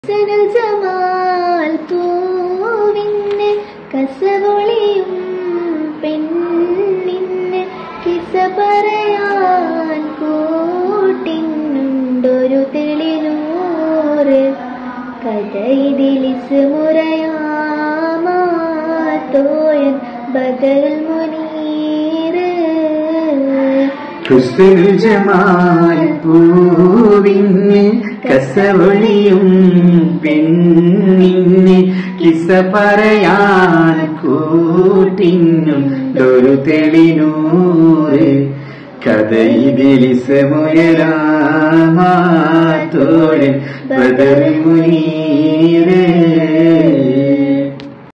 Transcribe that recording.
Sanal Jamal പൂവിന് കസവൊളിയും പെണ്ണിന് കിസ പറയാൻ കൂട്ടിനുണ്ടൊരു തെളിനൂറ് കഥ ഇതിലിസ് മുറയാമാത്തോയൻ ബദൽ മുനീറ് ഹുസ്നുൽ ജമാൽ പൂവിന് കസവൊളിയും പെണ്ണിന് കിസ പറയാൻ കൂട്ടിനും ഒരു തെളിനൂറ് കഥ ഇതിലിസ് മുയരാമാത്തോരൻ ബദർ മുനീറ്